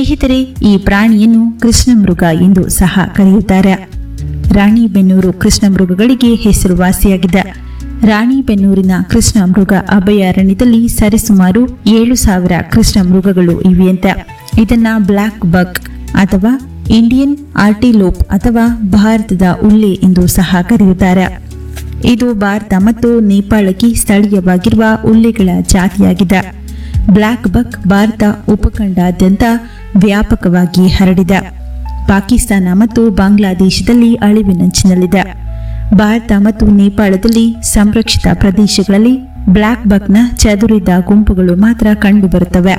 ಸ್ನೇಹಿತರೆ ಈ ಪ್ರಾಣಿಯನ್ನು ಕೃಷ್ಣಮೃಗ ಎಂದು ಸಹ ಕರೆಯುತ್ತಾರೆ ರಾಣಿಬೆನ್ನೂರು ಕೃಷ್ಣಮೃಗಗಳಿಗೆ ಹೆಸರುವಾಸಿಯಾಗಿದೆ ರಾಣಿಬೆನ್ನೂರಿನ ಕೃಷ್ಣ ಮೃಗ ಅಭಯಾರಣ್ಯದಲ್ಲಿ ಸರಿಸುಮಾರು ಏಳು ಸಾವಿರ ಕೃಷ್ಣ ಮೃಗಗಳು ಇವೆಯಂತೆ ಇದನ್ನ ಬ್ಲ್ಯಾಕ್ ಬಕ್ ಅಥವಾ ಇಂಡಿಯನ್ ಆರ್ಟಿಲೋಪ್ ಅಥವಾ ಭಾರತದ ಉಲ್ಲೆ ಎಂದು ಸಹ ಕರೆಯುತ್ತಾರೆ ಇದು ಭಾರತ ಮತ್ತು ನೇಪಾಳಕ್ಕೆ ಸ್ಥಳೀಯವಾಗಿರುವ ಉಲ್ಲೆಗಳ ಜಾತಿಯಾಗಿದೆ ಬ್ಲ್ಯಾಕ್ ಬಕ್ ಭಾರತ ಉಪಖಂಡಾದ್ಯಂತ ವ್ಯಾಪಕವಾಗಿ ಹರಡಿದೆ ಪಾಕಿಸ್ತಾನ ಮತ್ತು ಬಾಂಗ್ಲಾದೇಶದಲ್ಲಿ ಅಳಿವಿನಂಚಿನಲ್ಲಿದೆ ಭಾರತ ಮತ್ತು ನೇಪಾಳದಲ್ಲಿ ಸಂರಕ್ಷಿತ ಪ್ರದೇಶಗಳಲ್ಲಿ ಬ್ಲ್ಯಾಕ್ ಬಕ್ನ ಚದುರಿದ ಗುಂಪುಗಳು ಮಾತ್ರ ಕಂಡುಬರುತ್ತವೆ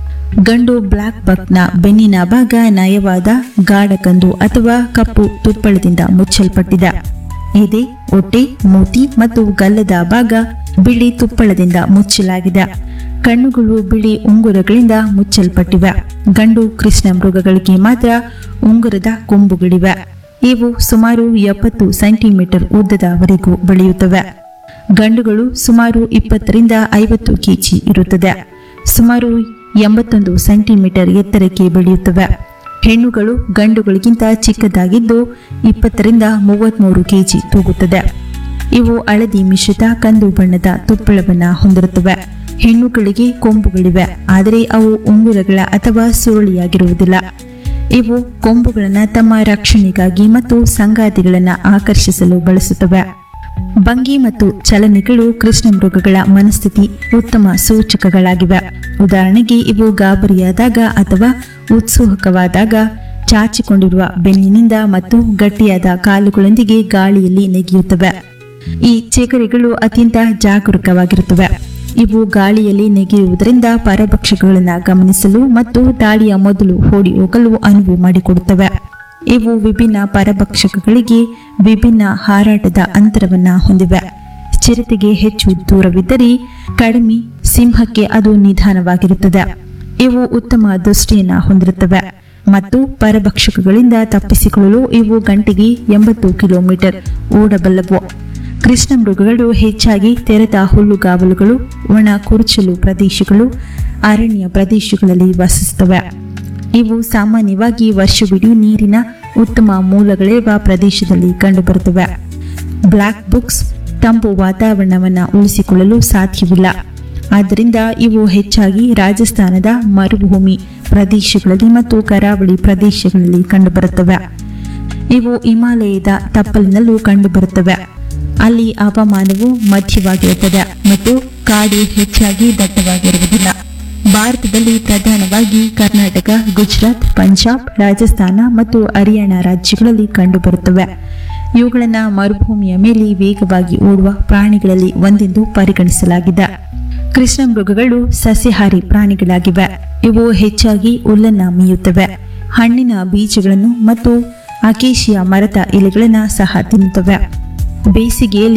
ಗಂಡು ಬ್ಲ್ಯಾಕ್ ಬಕ್ನ ಬೆನ್ನಿನ ಭಾಗ ನಯವಾದ ಗಾಢಕಂದು ಅಥವಾ ಕಪ್ಪು ತುಪ್ಪಳದಿಂದ ಮುಚ್ಚಲ್ಪಟ್ಟಿದೆ ಎದೆ ಹೊಟ್ಟೆ ಮೂತಿ ಮತ್ತು ಗಲ್ಲದ ಭಾಗ ಬಿಳಿ ತುಪ್ಪಳದಿಂದ ಮುಚ್ಚಲಾಗಿದೆ ಕಣ್ಣುಗಳು ಬಿಳಿ ಉಂಗುರಗಳಿಂದ ಮುಚ್ಚಲ್ಪಟ್ಟಿವೆ ಗಂಡು ಕೃಷ್ಣ ಮೃಗಗಳಿಗೆ ಮಾತ್ರ ಉಂಗುರದ ಕೊಂಬುಗಳಿವೆ ಇವು ಸುಮಾರು ಎಪ್ಪತ್ತು ಸೆಂಟಿಮೀಟರ್ ಉದ್ದದವರೆಗೂ ಬೆಳೆಯುತ್ತವೆ ಗಂಡುಗಳು ಸುಮಾರು ಇಪ್ಪತ್ತರಿಂದ ಐವತ್ತು ಕೆಜಿ ಇರುತ್ತದೆ ಸುಮಾರು ಎಂಬತ್ತೊಂದು ಸೆಂಟಿಮೀಟರ್ ಎತ್ತರಕ್ಕೆ ಬೆಳೆಯುತ್ತವೆ ಹೆಣ್ಣುಗಳು ಗಂಡುಗಳಿಗಿಂತ ಚಿಕ್ಕದಾಗಿದ್ದು ಇಪ್ಪತ್ತರಿಂದ ಮೂವತ್ತ್ಮೂರು ಕೆಜಿ ತೂಗುತ್ತದೆ ಇವು ಹಳದಿ ಮಿಶ್ರಿತ ಕಂದು ಬಣ್ಣದ ತುಪ್ಪಳವನ್ನ ಹೊಂದಿರುತ್ತವೆ ಹೆಣ್ಣುಗಳಿಗೆ ಕೊಂಬುಗಳಿವೆ ಆದರೆ ಅವು ಉಂಗುರಗಳ ಅಥವಾ ಸುರುಳಿಯಾಗಿರುವುದಿಲ್ಲ ಇವು ಕೊಂಬುಗಳನ್ನು ತಮ್ಮ ರಕ್ಷಣೆಗಾಗಿ ಮತ್ತು ಸಂಗಾತಿಗಳನ್ನ ಆಕರ್ಷಿಸಲು ಬಳಸುತ್ತವೆ ಭಂಗಿ ಮತ್ತು ಚಲನೆಗಳು ಕೃಷ್ಣ ಮೃಗಗಳ ಮನಸ್ಥಿತಿ ಉತ್ತಮ ಸೂಚಕಗಳಾಗಿವೆ ಉದಾಹರಣೆಗೆ ಇವು ಗಾಬರಿಯಾದಾಗ ಅಥವಾ ಉತ್ಸುಕವಾದಾಗ ಚಾಚಿಕೊಂಡಿರುವ ಬೆನ್ನಿನಿಂದ ಮತ್ತು ಗಟ್ಟಿಯಾದ ಕಾಲುಗಳೊಂದಿಗೆ ಗಾಳಿಯಲ್ಲಿ ನೆಗೆಯುತ್ತವೆ ಈ ಚೇಕರಿಗಳು ಅತ್ಯಂತ ಜಾಗರೂಕವಾಗಿರುತ್ತವೆ ಇವು ಗಾಳಿಯಲ್ಲಿ ನೆಗೆಯುವುದರಿಂದ ಪರಭಕ್ಷಕಗಳನ್ನು ಗಮನಿಸಲು ಮತ್ತು ದಾಳಿಯ ಮೊದಲು ಓಡಿ ಹೋಗಲು ಅನುವು ಮಾಡಿಕೊಡುತ್ತವೆ ಇವು ವಿಭಿನ್ನ ಪರಭಕ್ಷಕಗಳಿಗೆ ವಿಭಿನ್ನ ಹಾರಾಟದ ಅಂತರವನ್ನ ಹೊಂದಿವೆ ಚಿರತೆಗೆ ಹೆಚ್ಚು ದೂರವಿದ್ದರೆ ಕಡಿಮೆ ಸಿಂಹಕ್ಕೆ ಅದು ನಿಧಾನವಾಗಿರುತ್ತದೆ ಇವು ಉತ್ತಮ ದೃಷ್ಟಿಯನ್ನ ಹೊಂದಿರುತ್ತವೆ ಮತ್ತು ಪರಭಕ್ಷಕಗಳಿಂದ ತಪ್ಪಿಸಿಕೊಳ್ಳಲು ಇವು ಗಂಟೆಗೆ ಎಂಬತ್ತು ಕಿಲೋಮೀಟರ್ ಓಡಬಲ್ಲವು ಕೃಷ್ಣ ಮೃಗಗಳು ಹೆಚ್ಚಾಗಿ ತೆರೆದ ಹುಲ್ಲುಗಾವಲುಗಳು ಒಣ ಕುರುಚಲು ಪ್ರದೇಶಗಳು ಅರಣ್ಯ ಪ್ರದೇಶಗಳಲ್ಲಿ ವಾಸಿಸುತ್ತವೆ ಇವು ಸಾಮಾನ್ಯವಾಗಿ ವರ್ಷವಿಡೀ ನೀರಿನ ಉತ್ತಮ ಮೂಲಗಳಿರುವ ಪ್ರದೇಶದಲ್ಲಿ ಕಂಡುಬರುತ್ತವೆ ಬ್ಲ್ಯಾಕ್ ಬುಕ್ಸ್ ತಂಪು ವಾತಾವರಣವನ್ನು ಉಳಿಸಿಕೊಳ್ಳಲು ಸಾಧ್ಯವಿಲ್ಲ ಆದ್ದರಿಂದ ಇವು ಹೆಚ್ಚಾಗಿ ರಾಜಸ್ಥಾನದ ಮರುಭೂಮಿ ಪ್ರದೇಶಗಳಲ್ಲಿ ಮತ್ತು ಕರಾವಳಿ ಪ್ರದೇಶಗಳಲ್ಲಿ ಕಂಡುಬರುತ್ತವೆ ಇವು ಹಿಮಾಲಯದ ತಪ್ಪಲಿನಲ್ಲೂ ಕಂಡುಬರುತ್ತವೆ ಅಲ್ಲಿ ಹವಾಮಾನವು ಮಧ್ಯವಾಗಿರುತ್ತದೆ ಮತ್ತು ಕಾಡು ಹೆಚ್ಚಾಗಿ ದಟ್ಟವಾಗಿರುವುದಿಲ್ಲ ಭಾರತದಲ್ಲಿ ಪ್ರಧಾನವಾಗಿ ಕರ್ನಾಟಕ ಗುಜರಾತ್ ಪಂಜಾಬ್ ರಾಜಸ್ಥಾನ ಮತ್ತು ಹರಿಯಾಣ ರಾಜ್ಯಗಳಲ್ಲಿ ಕಂಡುಬರುತ್ತವೆ ಇವುಗಳನ್ನು ಮರುಭೂಮಿಯ ಮೇಲೆ ವೇಗವಾಗಿ ಓಡುವ ಪ್ರಾಣಿಗಳಲ್ಲಿ ಒಂದೆಂದು ಪರಿಗಣಿಸಲಾಗಿದೆ ಕೃಷ್ಣ ಮೃಗಗಳು ಸಸ್ಯಾಹಾರಿ ಪ್ರಾಣಿಗಳಾಗಿವೆ ಇವು ಹೆಚ್ಚಾಗಿ ಹುಲ್ಲನ್ನ ಮೇಯುತ್ತವೆ ಹಣ್ಣಿನ ಬೀಜಗಳನ್ನು ಮತ್ತು ಅಕೇಶಿಯ ಮರದ ಎಲೆಗಳನ್ನು ಸಹ ತಿನ್ನುತ್ತವೆ ಬೇಸಿಗೆಯಲ್ಲಿ